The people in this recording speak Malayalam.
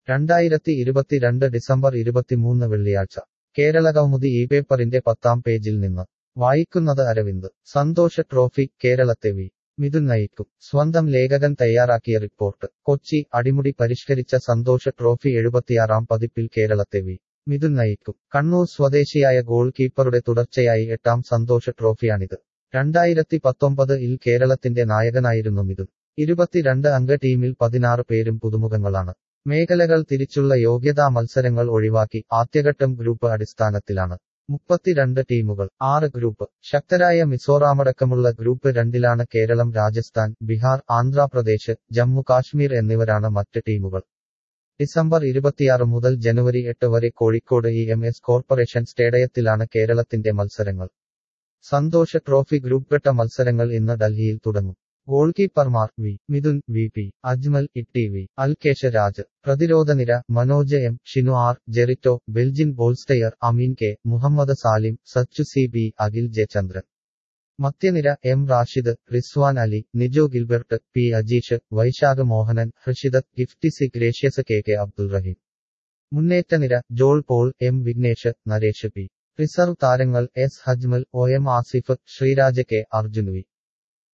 രണ്ടായിരത്തി ഇരുപത്തിരണ്ട് ഡിസംബർ ഇരുപത്തിമൂന്ന് വെള്ളിയാഴ്ച കേരളകൗമുദി ഈ പേപ്പറിന്റെ പത്താം പേജിൽ നിന്ന് വായിക്കുന്നത് അരവിന്ദ് സന്തോഷ ട്രോഫി കേരളത്തെ വി മിഥുൻ നയിക്കും സ്വന്തം ലേഖകൻ തയ്യാറാക്കിയ റിപ്പോർട്ട് കൊച്ചി അടിമുടി പരിഷ്കരിച്ച സന്തോഷ ട്രോഫി എഴുപത്തിയാറാം പതിപ്പിൽ കേരളത്തെ വി മിഥുൻ നയിക്കും കണ്ണൂർ സ്വദേശിയായ ഗോൾ കീപ്പറുടെ തുടർച്ചയായി എട്ടാം സന്തോഷ ട്രോഫിയാണിത് രണ്ടായിരത്തി പത്തൊമ്പത് ഇൽ കേരളത്തിന്റെ നായകനായിരുന്നു മിഥുൻ ഇരുപത്തിരണ്ട് അംഗ ടീമിൽ പതിനാറ് പേരും പുതുമുഖങ്ങളാണ് മേഖലകൾ തിരിച്ചുള്ള യോഗ്യതാ മത്സരങ്ങൾ ഒഴിവാക്കി ആദ്യഘട്ടം ഗ്രൂപ്പ് അടിസ്ഥാനത്തിലാണ് മുപ്പത്തിരണ്ട് ടീമുകൾ ആറ് ഗ്രൂപ്പ് ശക്തരായ മിസോറാമടക്കമുള്ള ഗ്രൂപ്പ് രണ്ടിലാണ് കേരളം രാജസ്ഥാൻ ബീഹാർ ആന്ധ്രാപ്രദേശ് ജമ്മു കാശ്മീർ എന്നിവരാണ് മറ്റ് ടീമുകൾ ഡിസംബർ ഇരുപത്തിയാറ് മുതൽ ജനുവരി എട്ട് വരെ Kozhikode E M S corporation സ്റ്റേഡിയത്തിലാണ് കേരളത്തിന്റെ മത്സരങ്ങൾ സന്തോഷ ട്രോഫി ഗ്രൂപ്പ് ഘട്ട മത്സരങ്ങൾ ഇന്ന് ഡൽഹിയിൽ തുടങ്ങും ഗോൾ കീപ്പർമാർ V Mithun V P Ajmal Itty V Alkesha Raj പ്രതിരോധനിര Manoj M Shinu R Jerito Beljin Bolstair Ameen K Muhammad Salim Sachu C B Akhil Jayachandran മധ്യനിര M Rashid Rizwan Ali Nijo Gilbert P Ajeesh Vaisakh Mohanan Harshidath Gifty C Gracious K K Abdul Rahim മുന്നേറ്റനിര Joel Paul M Vignesh Naresh P reserve താരങ്ങൾ S Hajmal O M Asif Sreeraja K Arjun V